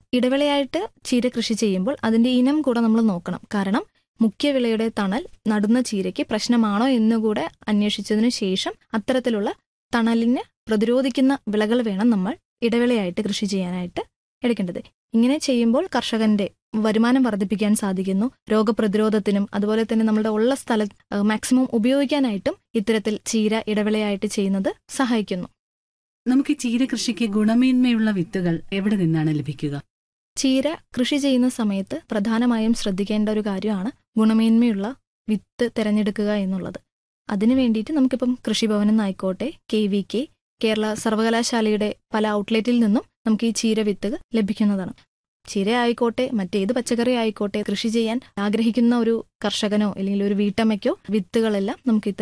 ഇടവിളയായിട്ട് ചീര കൃഷി ചെയ്യുമ്പോൾ അതിന്റെ ഇനം കൂടെ നമ്മൾ നോക്കണം കാരണം മുഖ്യ വിളയുടെ തണൽ നടുന്ന ചീരയ്ക്ക് പ്രശ്നമാണോ എന്നുകൂടെ അന്വേഷിച്ചതിനു ശേഷം അത്തരത്തിലുള്ള തണലിനെ പ്രതിരോധിക്കുന്ന വിളകൾ വേണം നമ്മൾ ഇടവിളയായിട്ട് കൃഷി ചെയ്യാനായിട്ട് എടുക്കേണ്ടത് ഇങ്ങനെ ചെയ്യുമ്പോൾ കർഷകന്റെ വരുമാനം വർദ്ധിപ്പിക്കാൻ സാധിക്കുന്നു രോഗപ്രതിരോധത്തിനും അതുപോലെ തന്നെ നമ്മുടെ ഉള്ള സ്ഥലം മാക്സിമം ഉപയോഗിക്കാനായിട്ടും ഇത്തരത്തിൽ ചീര ഇടവിളയായിട്ട് ചെയ്യുന്നത് സഹായിക്കുന്നു നമുക്ക് ഈ ചീര കൃഷിക്ക് ഗുണമേന്മയുള്ള വിത്തുകൾ എവിടെ നിന്നാണ് ലഭിക്കുക ചീര കൃഷി ചെയ്യുന്ന സമയത്ത് പ്രധാനമായും ശ്രദ്ധിക്കേണ്ട ഒരു കാര്യമാണ് ഗുണമേന്മയുള്ള വിത്ത് തിരഞ്ഞെടുക്കുക എന്നുള്ളത് അതിനു വേണ്ടിയിട്ട് നമുക്കിപ്പം കൃഷിഭവനിൽ നിന്നായിക്കോട്ടെ കെ വി കെ കേരള സർവകലാശാലയുടെ പല ഔട്ട്ലെറ്റിൽ നിന്നും നമുക്ക് ഈ ചീര വിത്തുകൾ ലഭിക്കുന്നതാണ് ചീര ആയിക്കോട്ടെ മറ്റേത് പച്ചക്കറി ആയിക്കോട്ടെ കൃഷി ചെയ്യാൻ ആഗ്രഹിക്കുന്ന ഒരു കർഷകനോ അല്ലെങ്കിൽ ഒരു വീട്ടമ്മയ്ക്കോ വിത്തുകളെല്ലാം നമുക്ക്